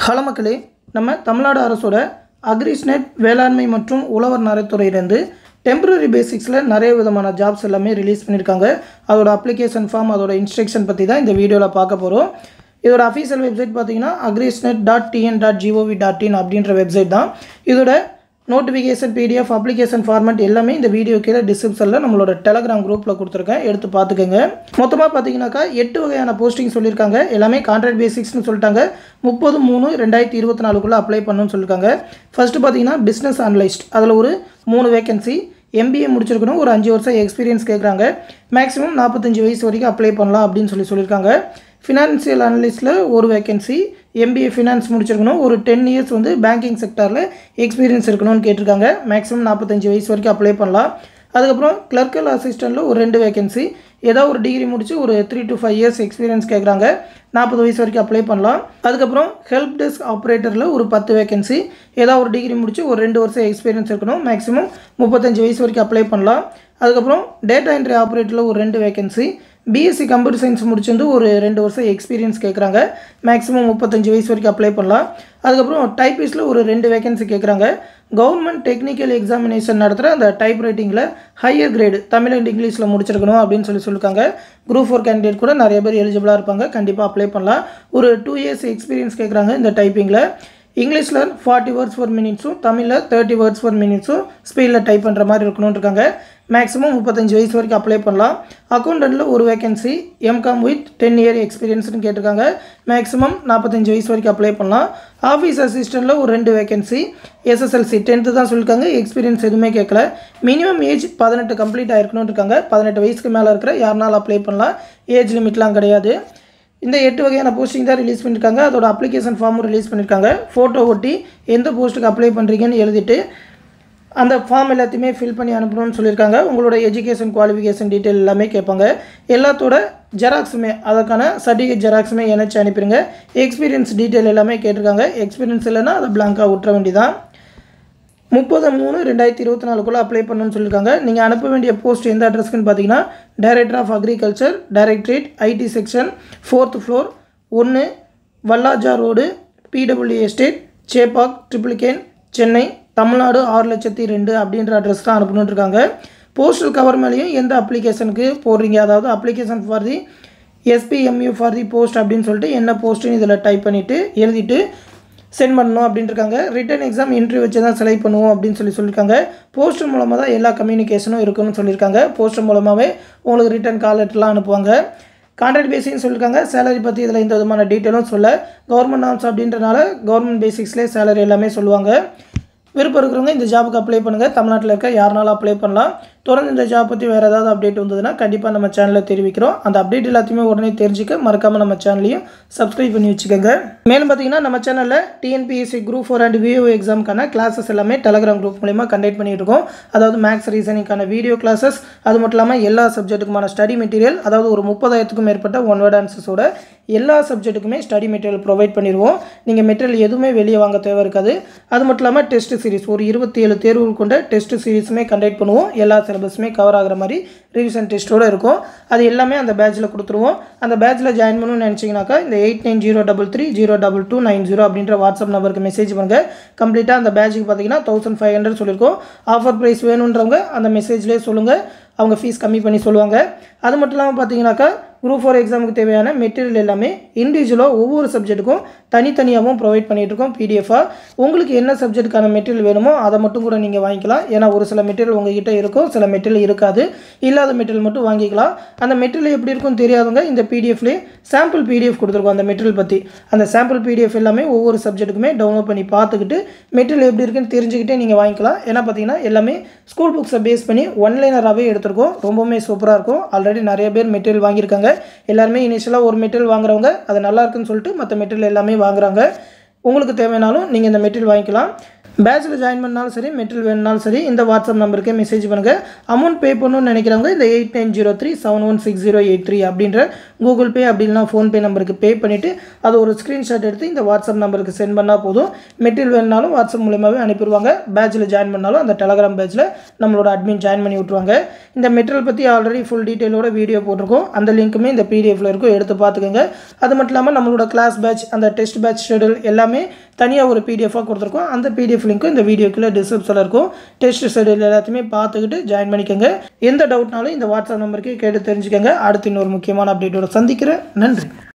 hello மக்களே நம்ம தமிழ்நாடு அரசோட அக்ரிஸ்நெட் வேளாண்மை மற்றும் உழவர் நலத்துறையிலேருந்து டெம்பரரி பேசிக்ஸில் நிறைய விதமான ஜாப்ஸ் எல்லாமே ரிலீஸ் பண்ணியிருக்காங்க அதோட அப்ளிகேஷன் ஃபார்ம் அதோட இன்ஸ்ட்ரக்ஷன் பற்றி தான் இந்த வீடியோவில் பார்க்க போகிறோம் இதோட அஃபீஷியல் வெப்சைட் பார்த்தீங்கன்னா agrisnet dot TN dot gov dot in அப்படின்ற வெப்சைட் தான் இதோட நோட்டிஃபிகேஷன் பிடிஎஃப் அப்ளிகேஷன் ஃபார்மேட் எல்லாமே இந்த வீடியோ கீழே டிஸ்கிரிப்ஷனில் நம்மளோட டெலகிராம் குரூப்பில் கொடுத்துருக்கேன் எடுத்து பார்த்துக்கோங்க மொத்தமாக பார்த்தீங்கன்னாக்கா எட்டு வகையான போஸ்டிங் சொல்லியிருக்காங்க எல்லாமே கான்ட்ராக்ட் பேசிக்ஸ்னு சொல்லிட்டாங்க முப்பது மூணு ரெண்டாயிரத்தி இருபத்தி நாலுக்குள்ளே அப்ளை பண்ணணும்னு சொல்லியிருக்காங்க ஃபஸ்ட்டு பார்த்தீங்கன்னா பிஸ்னஸ் அனலிஸ்ட் அதில் ஒரு மூணு வேகன்சி எம்பிஏ முடிச்சிருக்கணும் ஒரு அஞ்சு வருஷம் எக்ஸ்பீரியன்ஸ் கேட்குறாங்க மேக்ஸிமம் நாற்பத்தஞ்சு வயசு வரைக்கும் அப்ளை பண்ணலாம் அப்படின்னு சொல்லி சொல்லியிருக்காங்க ஃபினான்சியல் அனலிஸ்ட்டில் ஒரு வேகன்சி எம்பிஏ ஃபினான்ஸ் முடிச்சிருக்கணும் ஒரு டென் இயர்ஸ் வந்து பேங்கிங் செக்டாரில் எக்ஸ்பீரியன்ஸ் இருக்கணும்னு கேட்டிருக்காங்க மேக்ஸிமம் நாற்பத்தஞ்சு வயசு வரைக்கும் அப்ளை பண்ணலாம் அதுக்கப்புறம் கிளர்க்கல் அசிஸ்டண்ட்டில் ஒரு ரெண்டு வேகன்சி ஏதோ ஒரு டிகிரி முடிச்சு ஒரு three to five years experience கேட்குறாங்க நாற்பது வயசு வரைக்கும் அப்ளை பண்ணலாம் அதுக்கப்புறம் ஹெல்ப் டெஸ்க் ஆப்ரேட்டரில் ஒரு பத்து வேகன்சி ஏதோ ஒரு டிகிரி முடிச்சு ஒரு ரெண்டு வருஷம் எக்ஸ்பீரியன்ஸ் இருக்கணும் மேக்ஸிமம் முப்பத்தஞ்சு வயசு வரைக்கும் அப்ளை பண்ணலாம் அதுக்கப்புறம் டேட்டா என்ட்ரி ஆப்ரேட்டரில் ஒரு ரெண்டு வேகன்சி பிஎஸ்சி கம்ப்யூட்டர் சயின்ஸ் முடிச்சிருந்து ஒரு ரெண்டு வருஷம் எக்ஸ்பீரியன்ஸ் கேட்குறாங்க மேக்ஸிமம் முப்பத்தஞ்சு வயசு வரைக்கும் அப்ளை பண்ணலாம் அதுக்கப்புறம் டைப்பிஸ்ட்டில் ஒரு ரெண்டு வேகன்சி கேட்குறாங்க கவர்மெண்ட் டெக்னிக்கல் எக்ஸாமினேஷன் நடத்துகிற அந்த டைப் ரைட்டிங்கில் ஹையர் கிரேடு தமிழ் அண்ட் இங்கிலீஷில் முடிச்சிருக்கணும் அப்படின்னு சொல்லி சொல்லியிருக்காங்க குரூப் ஃபோர் கேண்டிடேட் கூட நிறைய பேர் எலிஜிபிளாக இருப்பாங்க கண்டிப்பாக அப்ளை பண்ணலாம் ஒரு டூ இயர்ஸ் எக்ஸ்பீரியன்ஸ் கேட்குறாங்க இந்த டைப்பிங்கில் இங்கிலீஷில் ஃபார்ட்டி வேர்ட்ஸ் ஃபோர் மினிட்ஸும் தமிழில் தேர்ட்டி வேர்ட்ஸ் ஃபோர் மினிட்ஸும் ஸ்பீடில் டைப் பண்ணுற மாதிரி இருக்கணும்னு இருக்காங்க மேக்ஸிமம் முப்பத்தஞ்சு வயசு வரைக்கும் அப்ளை பண்ணலாம் அக்கௌண்டண்ட்டில் ஒரு vacancy MCom with ten year எக்ஸ்பீரியன்ஸ்னு கேட்டிருக்காங்க மேக்ஸிமம் நாற்பத்தஞ்சு வயசு வரைக்கும் அப்ளை பண்ணலாம் ஆஃபீஸ் அசிஸ்டண்ட்டில் ஒரு ரெண்டு வேகன்சி எஸ்எஸ்எல்சி டென்த்து தான் சொல்லியிருக்காங்க எக்ஸ்பீரியன்ஸ் எதுவுமே கேட்கல மினிமம் ஏஜ் பதினெட்டு கம்ப்ளீட் ஆயிருக்கணும்னு இருக்காங்க பதினெட்டு வயசுக்கு மேலே இருக்கிற யாருனாலும் அப்ளை பண்ணலாம் ஏஜ் லிமிட்லாம் கிடையாது இந்த எட்டு வகையான போஸ்டிங் தான் ரிலீஸ் பண்ணியிருக்காங்க அதோட அப்ளிகேஷன் ஃபார்மும் ரிலீஸ் பண்ணியிருக்காங்க ஃபோட்டோ ஒட்டி எந்த போஸ்ட்டுக்கு அப்ளை பண்ணுறீங்கன்னு எழுதிட்டு அந்த ஃபார்ம் எல்லாத்தையுமே ஃபில் பண்ணி அனுப்பணும்னு சொல்லியிருக்காங்க உங்களோட எஜுகேஷன் குவாலிஃபிகேஷன் டீட்டெயில் எல்லாமே கேட்பாங்க எல்லாத்தோட ஜெராக்ஸுமே அதற்கான சர்டிஃபிகேட் ஜெராக்ஸுமே இணைச்சி அனுப்பிடுங்க எக்ஸ்பீரியன்ஸ் டீட்டெயில் எல்லாமே கேட்டிருக்காங்க எக்ஸ்பீரியன்ஸ் இல்லைன்னா அதை பிளாங்காக விட்டுற வேண்டியதான் முப்பது மூணு ரெண்டாயிரத்தி இருபத்தி நாலுக்குள்ளே அப்ளை பண்ணணும்னு சொல்லியிருக்காங்க நீங்கள் அனுப்ப வேண்டிய போஸ்ட் எந்த அட்ரஸ்க்குன்னு பார்த்தீங்கன்னா director of agriculture directorate IT section fourth floor ஒன்று Wallajah road PW estate Chepauk Triplicane Chennai Tamil Nadu ஆறு லட்சத்தி ரெண்டு அப்படின்ற அட்ரஸ் தான் அனுப்பணுன்னு இருக்காங்க போஸ்டல் கவர் மேலேயும் எந்த அப்ளிகேஷனுக்கு போடுறீங்க அதாவது application for the SPMU for the post அப்படின்னு சொல்லிட்டு என்ன போஸ்ட்டுன்னு இதில் டைப் பண்ணிவிட்டு எழுதிட்டு சென்ட் பண்ணணும் அப்படின்னு இருக்காங்க ரிட்டன் எக்ஸாம் இன்டர்வியூ வச்சு தான் செலக்ட் பண்ணுவோம் அப்படின்னு சொல்லி சொல்லியிருக்காங்க போஸ்டர் மூலமாக தான் எல்லா கம்யூனிகேஷனும் இருக்குன்னு சொல்லியிருக்காங்க போஸ்டர் மூலமாகவே உங்களுக்கு ரிட்டன் கால் லெட்டர்லாம் அனுப்புவாங்க கான்ட்ராக்ட் பேசிக்னு சொல்லியிருக்காங்க சேலரி பற்றி இதில் எந்த விதமான டீட்டெயிலும் சொல்ல கவர்மெண்ட் நாம்ஸ் அப்படின்றனால கவர்மெண்ட் பேசிக்ஸ்லேயே சேலரி எல்லாமே சொல்லுவாங்க விருப்பம் இருக்கிறவங்க இந்த ஜாபுக்கு அப்ளை பண்ணுங்கள் தமிழ்நாட்டில் இருக்க யாருனாலும் அப்ளை பண்ணலாம் தொடர்ந்து இந்த ஜாப் பற்றி வேறு ஏதாவது அப்டேட் வந்ததுன்னா கண்டிப்பாக நம்ம சேனலில் தெரிவிக்கிறோம் அந்த அப்டேட் எல்லாத்தையுமே உடனே தெரிஞ்சுக்க மறக்காமல் நம்ம சேனலையும் சப்ஸ்கிரைப் பண்ணி வச்சுக்கோங்க மேலும் பார்த்தீங்கன்னா நம்ம சேனலில் TNPSC group four and VO எக்ஸாமுக்கான கிளாஸஸ் எல்லாமே டெலகிராம் குரூப் மூலிமா கண்டக்ட் பண்ணிட்டு இருக்கோம் அதாவது மேக்ஸ் ரீசனிங்கான வீடியோ கிளாஸஸ் அது மட்டும் இல்லாமல் எல்லா சப்ஜெக்ட்டுக்குமான ஸ்டடி மெட்டீரியல் அதாவது ஒரு முப்பதாயிரத்துக்கும் மேற்பட்ட ஒன் வேர்ட் ஆன்சர்ஸோட எல்லா சப்ஜெக்ட்டுக்குமே ஸ்டடி மெட்டீரியல் ப்ரொவைட் பண்ணிடுவோம் நீங்கள் மெட்டீரியல் எதுவுமே வெளியே வாங்க தேவை இருக்காது அது மட்டும் இல்லாமல் டெஸ்ட் சீரிஸ் ஒரு இருபத்தி ஏழு தேர்வுகள் கொண்ட டெஸ்ட் சீரிஸுமே கண்டக்ட் பண்ணுவோம் எல்லா சிலபஸுமே கவர் ஆகிற மாதிரி ரிவிஷன் டெஸ்ட்டோடு இருக்கும் அது எல்லாமே அந்த பேட்சில் கொடுத்துருவோம் அந்த பேட்சில் ஜாயின் பண்ணணும்னு நினச்சிங்கனாக்கா இந்த eight nine zero double three zero double two nine zero அப்படின்ற வாட்ஸ்அப் நம்பருக்கு மெசேஜ் பண்ணுங்கள் கம்ப்ளீட்டாக அந்த பேட்சுக்கு பார்த்தீங்கன்னா தௌசண்ட் ஃபைவ் ஹண்ட்ரட் சொல்லியிருக்கோம் ஆஃபர் ப்ரைஸ் வேணுன்றவங்க அந்த மெசேஜ்லேயே சொல்லுங்கள் அவங்க ஃபீஸ் கம்மி பண்ணி சொல்லுவாங்க அது மட்டும் இல்லாமல் பார்த்தீங்கன்னாக்கா குரூப் ஃபோர் எக்ஸாமுக்கு தேவையான மெட்டீரியல் எல்லாமே இண்டிவிஜுவலாக ஒவ்வொரு சப்ஜெக்ட்டுக்கும் தனித்தனியாகவும் ப்ரொவைட் பண்ணிகிட்டு இருக்கோம் பிடிஎஃபாக உங்களுக்கு என்ன சப்ஜெக்ட்டுக்கான மெட்டீரியல் வேணுமோ அதை மட்டும் கூட நீங்கள் வாங்கிக்கலாம் ஏன்னா ஒரு சில மெட்டீரியல் உங்ககிட்ட இருக்கும் சில மெட்டீரியல் இருக்காது இல்லாத மெட்டீரியல் மட்டும் வாங்கிக்கலாம் அந்த மெட்டீரியல் எப்படி இருக்கும்னு தெரியாதவங்க இந்த பிடிஎஃப்லேயே சாம்பிள் பிடிஎஃப் கொடுத்துருக்கோம் அந்த மெட்டீரியல் பற்றி அந்த சாம்பிள் பிடிஎஃப் எல்லாமே ஒவ்வொரு சப்ஜெக்ட்டுக்குமே டவுன்லோட் பண்ணி பார்த்துக்கிட்டு மெட்டீரியல் எப்படி இருக்குன்னு தெரிஞ்சுக்கிட்டே நீங்கள் வாங்கிக்கலாம் ஏன்னா பார்த்தீங்கன்னா எல்லாமே ஸ்கூல் புக்ஸை பேஸ் பண்ணி ஒன்லைனராகவே எடுத்திருக்கோம் ரொம்பவுமே சூப்பராக இருக்கும் ஆல்ரெடி நிறைய பேர் மெட்டீரியல் வாங்கியிருக்காங்க எல்லாருமே இனிஷியலாக ஒரு மெட்டீரியல் வாங்குறவங்க அது நல்லா இருக்குன்னு சொல்லிட்டு மற்ற மெட்டீரியல் எல்லாமே வாங்குறாங்க உங்களுக்கு தேவைனாலும் நீங்கள் இந்த மெட்டீரியல் வாங்கிக்கலாம் பேட்சில் ஜாயின் பண்ணாலும் சரி மெட்டீரியல் வேணுனாலும் சரி இந்த வாட்ஸ்அப் நம்பருக்கே மெசேஜ் பண்ணுங்கள் அமௌண்ட் பே பண்ணணும்னு நினைக்கிறவங்க இந்த eight nine zero three seven one six zero eight three அப்படின்ற கூகுள் பே அப்படின்னா ஃபோன்பே நம்பருக்கு பே பண்ணிவிட்டு அது ஒரு ஸ்க்ரீன்ஷாட் எடுத்து இந்த வாட்ஸ்அப் நம்பருக்கு சென்ட் பண்ணால் போதும் மெட்டீரியல் வேணுனாலும் வாட்ஸ்அப் மூலியமாகவே அனுப்பிடுவாங்க பேட்சில் ஜாயின் பண்ணாலும் அந்த டெலகிராம் பேட்சில் நம்மளோட அட்மின் ஜாயின் பண்ணி விட்ருவாங்க இந்த மெட்டீரியல் பற்றி ஆல்ரெடி ஃபுல் டீட்டெயிலோட வீடியோ போட்டிருக்கோம் அந்த லிங்க்குமே இந்த பிடிஎஃப்ல இருக்கும் எடுத்து பார்த்துக்கோங்க அது மட்டும் இல்லாமல் நம்மளோட கிளாஸ் பேட்ச் அந்த டெஸ்ட் பேட்ச் ஷெடியூல் எல்லாமே எல்லாமே தனியாக ஒரு பிடிஎஃபாக கொடுத்துருக்கோம் அந்த பிடிஎஃப் லிங்க்கும் இந்த வீடியோக்குள்ளே டிஸ்கிரிப்ஷனில் இருக்கும் டெஸ்ட் ஷெடியூல் எல்லாத்தையுமே பார்த்துக்கிட்டு ஜாயின் பண்ணிக்கோங்க எந்த டவுட்னாலும் இந்த வாட்ஸ்அப் நம்பருக்கு கேட்டு தெரிஞ்சுக்கோங்க அடுத்து இன்னொரு முக்கியமான அப்டேட்டோட சந்திக்கிறேன் நன்றி